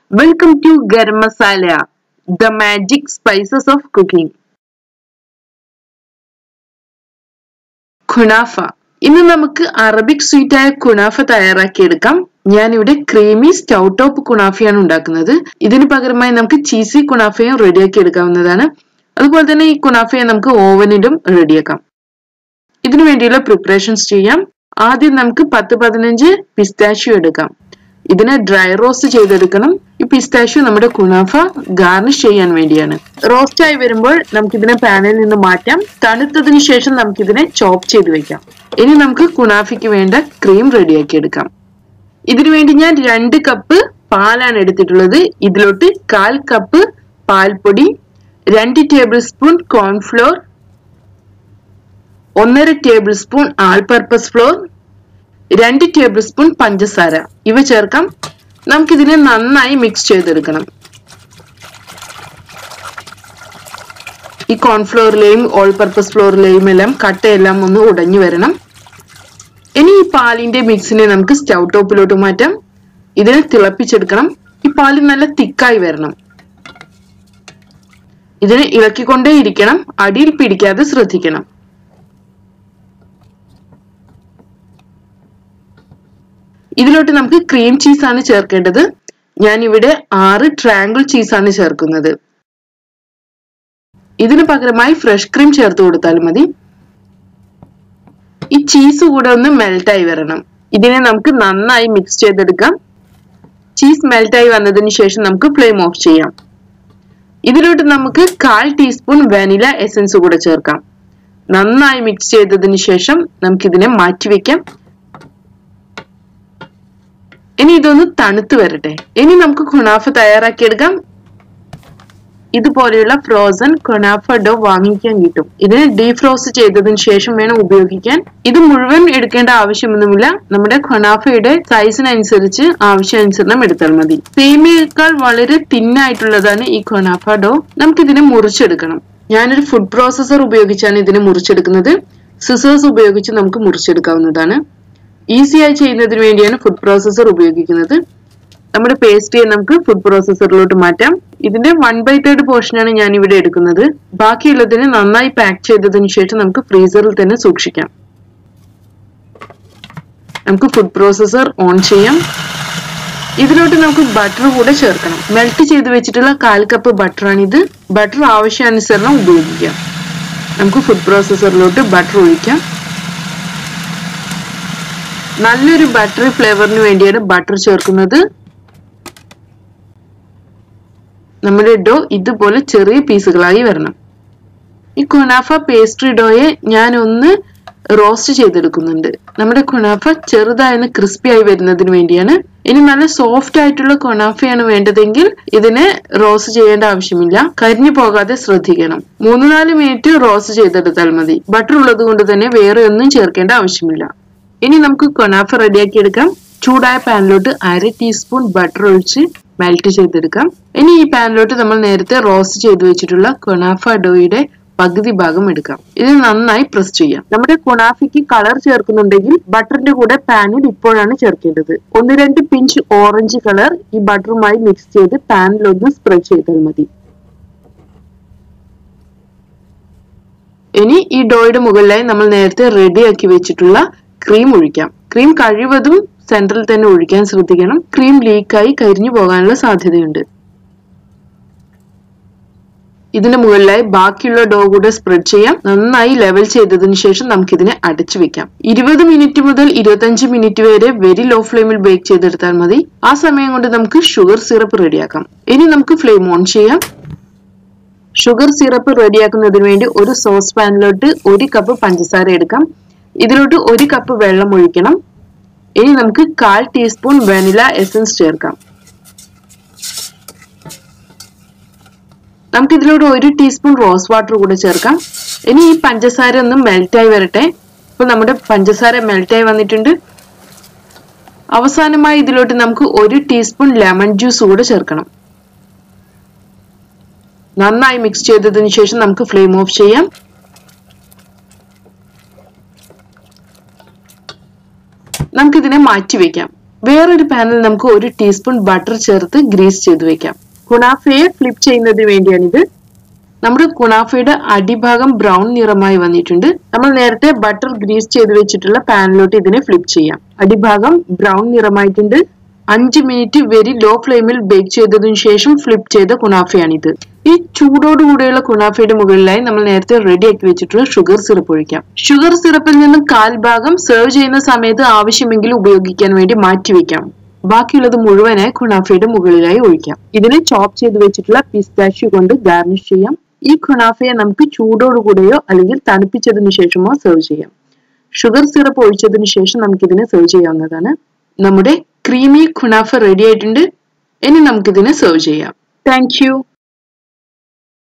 welcome to Garam Masala the magic spices of cooking kunafa ഇന്ന് നമുക്ക് Arabic sweet ആയ കുനാഫ തയ്യാറാക്കിയെടുക്കാം ഞാനിവിടെ ക്രീമി സ്റ്റൗ ടോപ്പ് കുണാഫയാണ് ഉണ്ടാക്കുന്നത് ഇതിന് പകരമായി നമുക്ക് ചീസി കുണാഫയും റെഡിയാക്കി എടുക്കാവുന്നതാണ് അതുപോലെ തന്നെ ഈ കുണാഫയെ നമുക്ക് ഓവനിലും റെഡിയാക്കാം ഇതിനു വേണ്ടിയുള്ള പ്രിപ്പറേഷൻസ് ചെയ്യാം ആദ്യം നമുക്ക് പത്ത് പതിനഞ്ച് പിസ്താഷ്യൂ എടുക്കാം ഇതിനെ ഡ്രൈ റോസ്റ്റ് ചെയ്തെടുക്കണം ഈ പിസ്താഷ്യൂ നമ്മുടെ കുനാഫ ഗാർണിഷ് ചെയ്യാൻ വേണ്ടിയാണ് റോസ്റ്റ് ആയി വരുമ്പോൾ നമുക്ക് ഇതിനെ പാനിൽ നിന്ന് മാറ്റാം തണുത്തതിന് ശേഷം നമുക്ക് ഇതിനെ ചോപ്പ് ചെയ്ത് വെക്കാം ഇനി നമുക്ക് കുനാഫയ്ക്ക് വേണ്ട ക്രീം റെഡിയാക്കി എടുക്കാം ഇതിനു വേണ്ടി ഞാൻ രണ്ട് കപ്പ് പാലാണ് എടുത്തിട്ടുള്ളത് ഇതിലോട്ട് കാൽ കപ്പ് പാൽപ്പൊടി രണ്ട് ടേബിൾ സ്പൂൺ കോൺഫ്ലോർ ഒന്നര tablespoon all purpose flour രണ്ട് ടേബിൾ സ്പൂൺ പഞ്ചസാര ഇവ ചേർക്കാം നമുക്കിതിനെ നന്നായി മിക്സ് ചെയ്തെടുക്കണം ഈ കോൺഫ്ലോറിലെയും ഓൾ പർപ്പസ് ഫ്ലോറിലെയും എല്ലാം കട്ടയെല്ലാം ഒന്ന് ഉടഞ്ഞു വരണം ഇനി ഈ പാലിന്റെ മിക്സിനെ നമുക്ക് സ്റ്റൗ ടോപ്പിലോട്ട് മാറ്റാം ഇതിനെ തിളപ്പിച്ചെടുക്കണം ഈ പാല് നല്ല തിക്കായി വരണം ഇതിനെ ഇളക്കിക്കൊണ്ടേ ഇരിക്കണം അടിയിൽ പിടിക്കാതെ ശ്രദ്ധിക്കണം ഇതിലോട്ട് നമുക്ക് ക്രീം ചീസ് ആണ് ചേർക്കേണ്ടത് ഞാൻ ഇവിടെ ആറ് ട്രാങ്കിൾ ചീസ് ആണ് ചേർക്കുന്നത് ഇതിന് പകരമായി ഫ്രഷ് ക്രീം ചേർത്ത് കൊടുത്താലും മതി ഈ ചീസ് കൂടെ ഒന്ന് മെൽറ്റായി വരണം ഇതിനെ നമുക്ക് നന്നായി മിക്സ് ചെയ്തെടുക്കാം ചീസ് മെൽറ്റായി വന്നതിന് ശേഷം നമുക്ക് ഫ്ലെയിം ഓഫ് ചെയ്യാം ഇതിലോട്ട് നമുക്ക് കാൽ ടീസ്പൂൺ വാനില എസൻസ് കൂടെ ചേർക്കാം നന്നായി മിക്സ് ചെയ്തതിന് ശേഷം നമുക്കിതിനെ മാറ്റിവെക്കാം ഇനി ഇതൊന്ന് തണുത്ത് വരട്ടെ ഇനി നമുക്ക് ഖുണാഫ തയ്യാറാക്കിയെടുക്കാം ഇതുപോലെയുള്ള ഫ്രോസൺ കൊനാഫ ഡോ വാങ്ങിക്കാൻ കിട്ടും ഇതിനെ ഡീഫ്രോസ്റ്റ് ചെയ്തതിന് ശേഷം വേണം ഉപയോഗിക്കാൻ ഇത് മുഴുവൻ എടുക്കേണ്ട ആവശ്യമൊന്നുമില്ല നമ്മുടെ ഖൊനാഫയുടെ സൈസിനനുസരിച്ച് ആവശ്യാനുസരണം എടുത്താൽ മതി സേമിയേക്കാൾ വളരെ തിന്നായിട്ടുള്ളതാണ് ഈ ഖൊനാഫ ഡോ നമുക്ക് ഇതിനെ മുറിച്ചെടുക്കണം ഞാനൊരു ഫുഡ് പ്രോസസർ ഉപയോഗിച്ചാണ് ഇതിനെ മുറിച്ചെടുക്കുന്നത് സിസേഴ്സ് ഉപയോഗിച്ച് നമുക്ക് മുറിച്ചെടുക്കാവുന്നതാണ് ഈസിയായി ചെയ്യുന്നതിന് വേണ്ടിയാണ് ഫുഡ് പ്രോസസർ ഉപയോഗിക്കുന്നത് നമ്മുടെ പേസ്ട്രിയെ നമുക്ക് ഫുഡ് പ്രോസസറിലോട്ട് മാറ്റാം ഇതിന്റെ വൺ ബൈ തേർഡ് പോർഷനാണ് ഞാൻ ഇവിടെ എടുക്കുന്നത് ബാക്കിയുള്ളതിനെ നന്നായി പാക്ക് ചെയ്തതിന് ശേഷം നമുക്ക് ഫ്രീസറിൽ തന്നെ സൂക്ഷിക്കാം നമുക്ക് ഫുഡ് പ്രോസസർ ഓൺ ചെയ്യാം ഇതിലോട്ട് നമുക്ക് ബട്ടർ കൂടെ ചേർക്കണം മെൽറ്റ് ചെയ്ത് വെച്ചിട്ടുള്ള കാൽ കപ്പ് ബട്ടറാണ് ഇത് ബട്ടർ ആവശ്യാനുസരണം ഉപയോഗിക്കാം നമുക്ക് ഫുഡ് പ്രോസസറിലോട്ട് ബട്ടർ ഒഴിക്കാം നല്ലൊരു ബട്ടറി ഫ്ലേവറിന് വേണ്ടിയാണ് ബട്ടർ ചേർക്കുന്നത് നമ്മുടെ ഡോ ഇതുപോലെ ചെറിയ പീസുകളായി വരണം ഈ കുനാഫ പേസ്ട്രി ഡോയെ ഞാൻ ഒന്ന് റോസ്റ്റ് ചെയ്തെടുക്കുന്നുണ്ട് നമ്മുടെ കുനാഫ ചെറുതായൊന്ന് ക്രിസ്പി ആയി വരുന്നതിന് വേണ്ടിയാണ് ഇനി നല്ല സോഫ്റ്റ് ആയിട്ടുള്ള കൊനാഫയാണ് വേണ്ടതെങ്കിൽ ഇതിനെ റോസ്റ്റ് ചെയ്യേണ്ട ആവശ്യമില്ല കരിഞ്ഞു പോകാതെ ശ്രദ്ധിക്കണം മൂന്ന് നാല് മിനിറ്റ് റോസ്റ്റ് ചെയ്തെടുത്താൽ മതി ബട്ടർ ഉള്ളത് കൊണ്ട് തന്നെ വേറെ ഒന്നും ചേർക്കേണ്ട ആവശ്യമില്ല ഇനി നമുക്ക് കൊനാഫ റെഡിയാക്കി എടുക്കാം ചൂടായ പാനിലോട്ട് അര ടീസ്പൂൺ ബട്ടർ ഒഴിച്ച് മെൽറ്റ് ചെയ്തെടുക്കാം ഇനി ഈ പാനിലോട്ട് നമ്മൾ നേരത്തെ റോസ്റ്റ് ചെയ്തു വെച്ചിട്ടുള്ള കൊനാഫ ഡോയുടെ പകുതി ഭാഗം എടുക്കാം ഇത് നന്നായി പ്രസ് ചെയ്യാം നമ്മുടെ കൊണാഫിക്ക് കളർ ചേർക്കുന്നുണ്ടെങ്കിൽ ബട്ടറിന്റെ കൂടെ പാനിൽ ഇപ്പോഴാണ് ചേർക്കേണ്ടത് ഒന്ന് രണ്ട് പിഞ്ച് ഓറഞ്ച് കളർ ഈ ബട്ടറുമായി മിക്സ് ചെയ്ത് പാനിലൊന്ന് സ്പ്രെഡ് ചെയ്താൽ മതി ഇനി ഈ ഡോയുടെ മുകളിലായി നമ്മൾ നേരത്തെ റെഡിയാക്കി വെച്ചിട്ടുള്ള ക്രീം ഒഴിക്കാം ക്രീം കഴിവതും സെന്ററിൽ തന്നെ ഒഴിക്കാൻ ശ്രദ്ധിക്കണം ക്രീം ലീക്കായി കരിഞ്ഞു പോകാനുള്ള സാധ്യതയുണ്ട് ഇതിന് മുകളിലായി ബാക്കിയുള്ള ഡോ കൂടെ സ്പ്രെഡ് ചെയ്യാം നന്നായി ലെവൽ ചെയ്തതിനു ശേഷം നമുക്ക് ഇതിനെ അടച്ചു വെക്കാം ഇരുപത് മിനിറ്റ് മുതൽ ഇരുപത്തഞ്ച് മിനിറ്റ് വരെ വെരി ലോ ഫ്ലെയിമിൽ ബേക്ക് ചെയ്തെടുത്താൽ മതി ആ സമയം കൊണ്ട് നമുക്ക് ഷുഗർ സിറപ്പ് റെഡിയാക്കാം ഇനി നമുക്ക് ഫ്ലെയിം ഓൺ ചെയ്യാം ഷുഗർ സിറപ്പ് റെഡിയാക്കുന്നതിന് വേണ്ടി ഒരു സോസ് പാനിലോട്ട് ഒരു കപ്പ് പഞ്ചസാര എടുക്കാം ഇതിലോട്ട് ഒരു കപ്പ് വെള്ളം ഒഴിക്കണം ഇനി നമുക്ക് കാൽ ടീസ്പൂൺ വെനില എസൻസ് ചേർക്കാം നമുക്ക് ഇതിലൂടെ ഒരു ടീസ്പൂൺ റോസ് വാട്ടർ കൂടെ ചേർക്കാം ഇനി ഈ പഞ്ചസാര ഒന്ന് മെൽറ്റായി വരട്ടെ ഇപ്പൊ നമ്മുടെ പഞ്ചസാര മെൽറ്റായി വന്നിട്ടുണ്ട് അവസാനമായി ഇതിലോട്ട് നമുക്ക് ഒരു ടീസ്പൂൺ ലെമൺ ജ്യൂസ് കൂടെ ചേർക്കണം നന്നായി മിക്സ് ചെയ്തതിന് ശേഷം നമുക്ക് ഫ്ലെയിം ഓഫ് ചെയ്യാം നമുക്കിതിനെ മാറ്റി വെക്കാം വേറൊരു പാനിൽ നമുക്ക് ഒരു ടീസ്പൂൺ ബട്ടർ ചേർത്ത് ഗ്രീസ് ചെയ്ത് വെക്കാം കുണാഫയെ ഫ്ലിപ്പ് ചെയ്യുന്നതിന് വേണ്ടിയാണിത് നമ്മുടെ കുണാഫയുടെ അടിഭാഗം ബ്രൗൺ നിറമായി വന്നിട്ടുണ്ട് നമ്മൾ നേരത്തെ ബട്ടർ ഗ്രീസ് ചെയ്ത് വെച്ചിട്ടുള്ള പാനിലോട്ട് ഇതിനെ ഫ്ലിപ്പ് ചെയ്യാം അടിഭാഗം ബ്രൗൺ നിറമായിട്ടുണ്ട് അഞ്ച് മിനിറ്റ് വെരി ലോ ഫ്ലെയിമിൽ ബേക്ക് ചെയ്തതിനു ശേഷം ഫ്ലിപ്പ് ചെയ്ത കുണാഫയാണിത് ഈ ചൂടോടുകൂടിയുള്ള കുണാഫയുടെ മുകളിലായി നമ്മൾ നേരത്തെ റെഡി ആക്കി വെച്ചിട്ടുള്ള ഷുഗർ സിറപ്പ് ഒഴിക്കാം ഷുഗർ സിറപ്പിൽ നിന്നും കാൽ ഭാഗം സെർവ് ചെയ്യുന്ന സമയത്ത് ആവശ്യമെങ്കിൽ ഉപയോഗിക്കാൻ വേണ്ടി മാറ്റിവെക്കാം ബാക്കിയുള്ളത് മുഴുവനായി കുണാഫയുടെ മുകളിലായി ഒഴിക്കാം ഇതിനെ ചോപ്പ് ചെയ്ത് വെച്ചിട്ടുള്ള പിസ്താഷ്യൂ കൊണ്ട് ഗാർണിഷ് ചെയ്യാം ഈ കുണാഫയെ നമുക്ക് ചൂടോടുകൂടെയോ അല്ലെങ്കിൽ തണുപ്പിച്ചതിന് ശേഷമോ സെർവ് ചെയ്യാം ഷുഗർ സിറപ്പ് ഒഴിച്ചതിന് ശേഷം നമുക്ക് ഇതിനെ സെർവ് ചെയ്യാവുന്നതാണ് നമ്മുടെ ക്രീമി കുണാഫ റെഡി ആയിട്ടുണ്ട് ഇനി നമുക്കിതിനെ സെർവ് ചെയ്യാം താങ്ക്